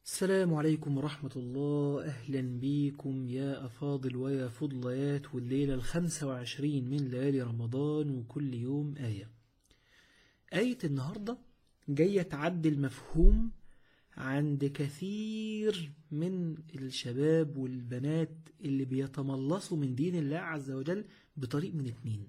السلام عليكم ورحمة الله أهلا بيكم يا أفاضل ويا فضليات والليلة الخمسة وعشرين من ليالي رمضان وكل يوم آية آية النهاردة جاية تعدل مفهوم عند كثير من الشباب والبنات اللي بيتملصوا من دين الله عز وجل بطريق من اتنين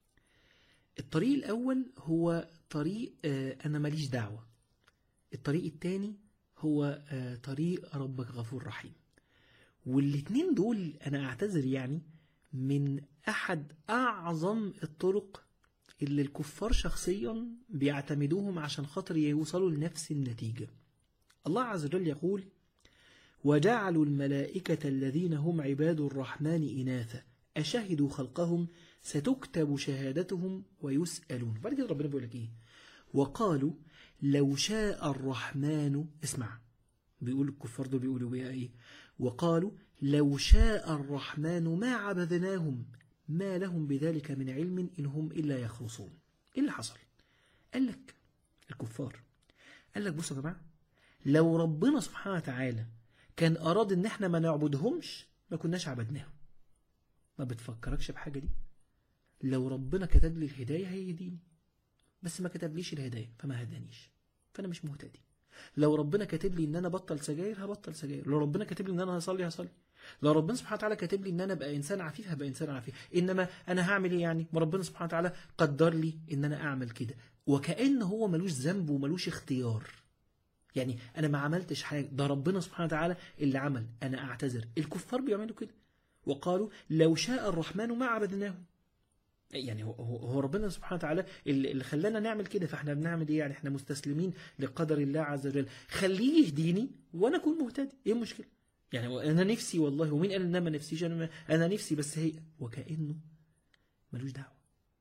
الطريق الأول هو طريق آه، أنا ماليش دعوة الطريق التاني هو آه، طريق ربك غفور رحيم والاتنين دول أنا أعتذر يعني من أحد أعظم الطرق اللي الكفار شخصيا بيعتمدوهم عشان خاطر يوصلوا لنفس النتيجة الله عز وجل يقول وجعلوا الملائكة الذين هم عباد الرحمن إناثا أشهدوا خلقهم ستكتب شهادتهم ويسألون بعد كده ربنا بيقول لك إيه وقالوا لو شاء الرحمن اسمع بيقول الكفار دول بيقولوا بيها إيه وقالوا لو شاء الرحمن ما عبدناهم ما لهم بذلك من علم إن هم إلا يخرصون إيه اللي حصل قال لك الكفار قال لك بصوا يا جماعة لو ربنا سبحانه وتعالى كان أراد إن إحنا ما نعبدهمش ما كناش عبدناهم ما بتفكركش بحاجة دي لو ربنا كتب لي الهداية هيهديني بس ما كتبليش الهداية فما هدانيش فأنا مش مهتدي لو ربنا كاتب لي ان انا بطل سجاير هبطل سجاير لو ربنا كاتب لي ان انا هصلي هصلي لو ربنا سبحانه وتعالى كاتب لي ان انا ابقى انسان عفيف هبقى انسان عفيف انما انا هعمل ايه يعني ما ربنا سبحانه وتعالى قدر لي ان انا اعمل كده وكأن هو ملوش ذنب وملوش اختيار يعني انا ما عملتش حاجه ده ربنا سبحانه وتعالى اللي عمل انا اعتذر الكفار بيعملوا كده وقالوا لو شاء الرحمن ما عبدناهم يعني هو, هو هو ربنا سبحانه وتعالى اللي اللي خلانا نعمل كده فاحنا بنعمل ايه يعني احنا مستسلمين لقدر الله عز وجل خليه يهديني وانا اكون مهتدي ايه المشكله يعني هو انا نفسي والله ومين قال ان انا ما نفسيش انا ما- انا نفسي بس هي وكانه ملوش دعوه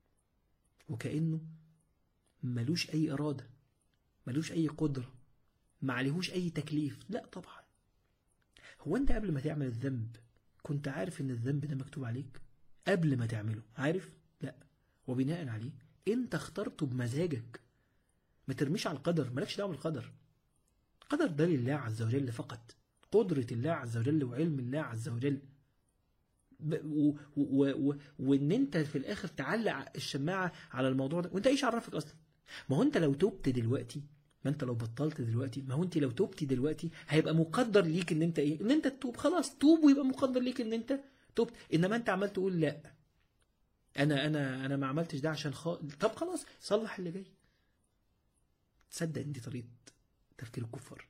وكانه ملوش اي اراده ملوش اي قدره ما عليهوش اي تكليف لا طبعا هو انت قبل ما تعمل الذنب كنت عارف ان الذنب ده مكتوب عليك قبل ما تعمله عارف لا وبناء عليه انت اخترته بمزاجك ما ترميش على القدر مالكش دعوه بالقدر القدر ده لله عز وجل فقط قدرة الله عز وجل وعلم الله عز وجل ب- و- و- و- وان انت في الاخر تعلق الشماعة على الموضوع ده وانت ايش عرفك اصلا ما هو انت لو تبت دلوقتي ما انت لو بطلت دلوقتي ما هو انت لو تبتي دلوقتي هيبقى مقدر ليك ان انت ايه ان انت تتوب خلاص توب ويبقى مقدر ليك ان انت تبت انما انت عمال تقول لا انا انا انا ما عملتش ده عشان خ... طب خلاص صلح اللي جاي تصدق ان دي طريقه تفكير الكفار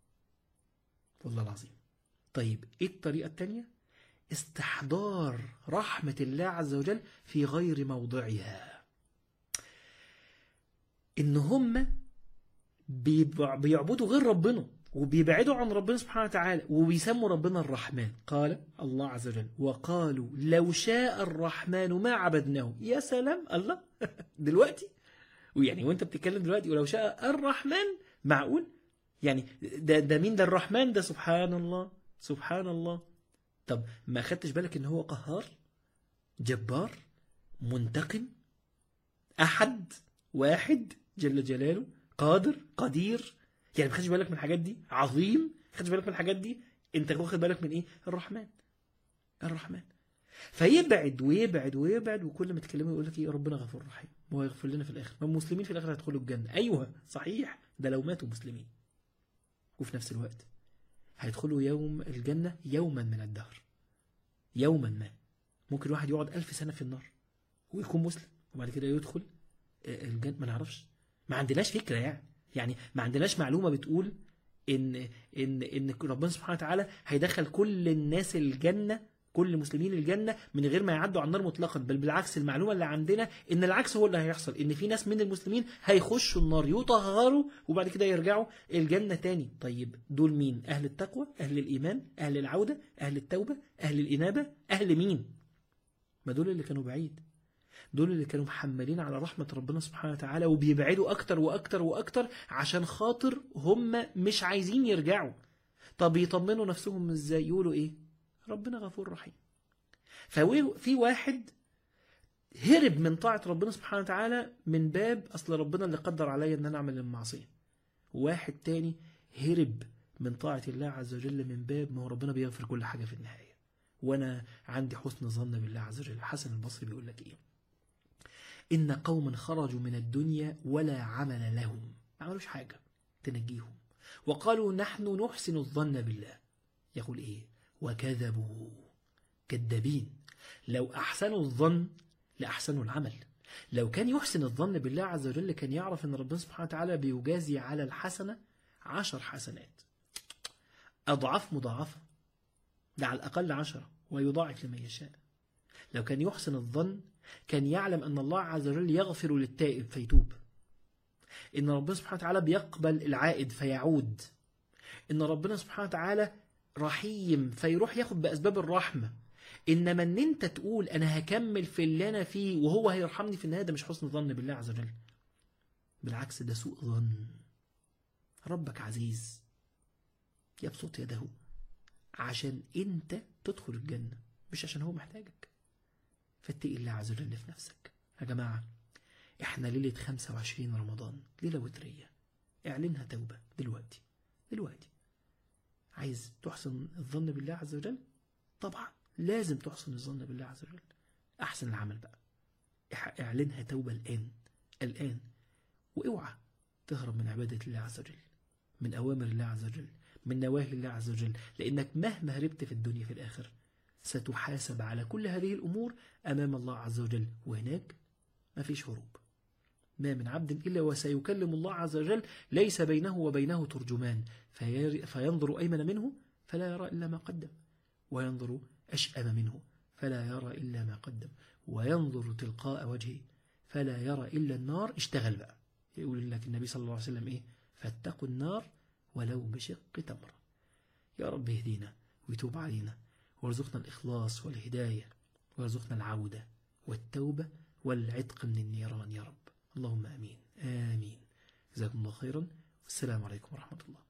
والله العظيم طيب ايه الطريقه التانية استحضار رحمه الله عز وجل في غير موضعها ان هم بيبع- بيعبدوا غير ربنا وبيبعدوا عن ربنا سبحانه وتعالى وبيسموا ربنا الرحمن قال الله عز وجل وقالوا لو شاء الرحمن ما عبدناه يا سلام الله دلوقتي ويعني وانت بتتكلم دلوقتي ولو شاء الرحمن معقول يعني ده ده مين ده الرحمن ده سبحان الله سبحان الله طب ما خدتش بالك ان هو قهار جبار منتقم احد واحد جل جلاله قادر قدير يعني ما خدتش بالك من الحاجات دي عظيم ما خدتش بالك من الحاجات دي انت واخد بالك من ايه الرحمن الرحمن فيبعد ويبعد ويبعد وكل ما تكلمه يقول لك ايه ربنا غفور رحيم وهو يغفر لنا في الاخر ما المسلمين في الاخر هيدخلوا الجنه ايوه صحيح ده لو ماتوا مسلمين وفي نفس الوقت هيدخلوا يوم الجنه يوما من الدهر يوما ما ممكن واحد يقعد ألف سنه في النار ويكون مسلم وبعد كده يدخل آه، الجنه ما نعرفش ما عندناش فكره يعني يعني ما عندناش معلومه بتقول ان ان ان ربنا سبحانه وتعالى هيدخل كل الناس الجنه كل المسلمين الجنه من غير ما يعدوا على النار مطلقا بل بالعكس المعلومه اللي عندنا ان العكس هو اللي هيحصل ان في ناس من المسلمين هيخشوا النار يطهروا وبعد كده يرجعوا الجنه تاني طيب دول مين اهل التقوى اهل الايمان اهل العوده اهل التوبه اهل الانابه اهل مين ما دول اللي كانوا بعيد دول اللي كانوا محملين على رحمة ربنا سبحانه وتعالى وبيبعدوا أكتر وأكتر وأكتر عشان خاطر هم مش عايزين يرجعوا طب يطمنوا نفسهم ازاي يقولوا ايه ربنا غفور رحيم ففي واحد هرب من طاعة ربنا سبحانه وتعالى من باب أصل ربنا اللي قدر عليا إن أنا أعمل المعصية واحد تاني هرب من طاعة الله عز وجل من باب ما هو ربنا بيغفر كل حاجة في النهاية وأنا عندي حسن ظن بالله عز وجل حسن البصري بيقول لك إيه إن قوما خرجوا من الدنيا ولا عمل لهم ما عملوش حاجة تنجيهم وقالوا نحن نحسن الظن بالله يقول إيه وكذبوا كذابين لو أحسنوا الظن لأحسنوا العمل لو كان يحسن الظن بالله عز وجل كان يعرف أن ربنا سبحانه وتعالى بيجازي على الحسنة عشر حسنات أضعاف مضاعفة ده على الأقل عشرة ويضاعف لمن يشاء لو كان يحسن الظن كان يعلم أن الله عز وجل يغفر للتائب فيتوب إن ربنا سبحانه وتعالى بيقبل العائد فيعود إن ربنا سبحانه وتعالى رحيم فيروح ياخد بأسباب الرحمة إنما إن أنت تقول أنا هكمل في اللي أنا فيه وهو هيرحمني في النهاية ده مش حسن ظن بالله عز وجل بالعكس ده سوء ظن ربك عزيز يبسط يده عشان أنت تدخل الجنة مش عشان هو محتاجك فاتقي الله عز وجل في نفسك يا جماعة احنا ليلة 25 رمضان ليلة وترية اعلنها توبة دلوقتي دلوقتي عايز تحسن الظن بالله عز وجل طبعا لازم تحسن الظن بالله عز وجل احسن العمل بقى اعلنها توبة الآن الآن واوعى تهرب من عبادة الله عز وجل من أوامر الله عز وجل من نواهي الله عز وجل لأنك مهما هربت في الدنيا في الآخر ستحاسب على كل هذه الأمور أمام الله عز وجل وهناك ما فيش هروب ما من عبد إلا وسيكلم الله عز وجل ليس بينه وبينه ترجمان فينظر أيمن منه فلا يرى إلا ما قدم وينظر أشأم منه فلا يرى إلا ما قدم وينظر تلقاء وجهه فلا يرى إلا النار اشتغل بقى يقول لك النبي صلى الله عليه وسلم إيه فاتقوا النار ولو بشق تمرة يا رب اهدينا ويتوب علينا وارزقنا الإخلاص والهداية وارزقنا العودة والتوبة والعتق من النيران يا رب اللهم آمين آمين جزاكم الله خيرا والسلام عليكم ورحمة الله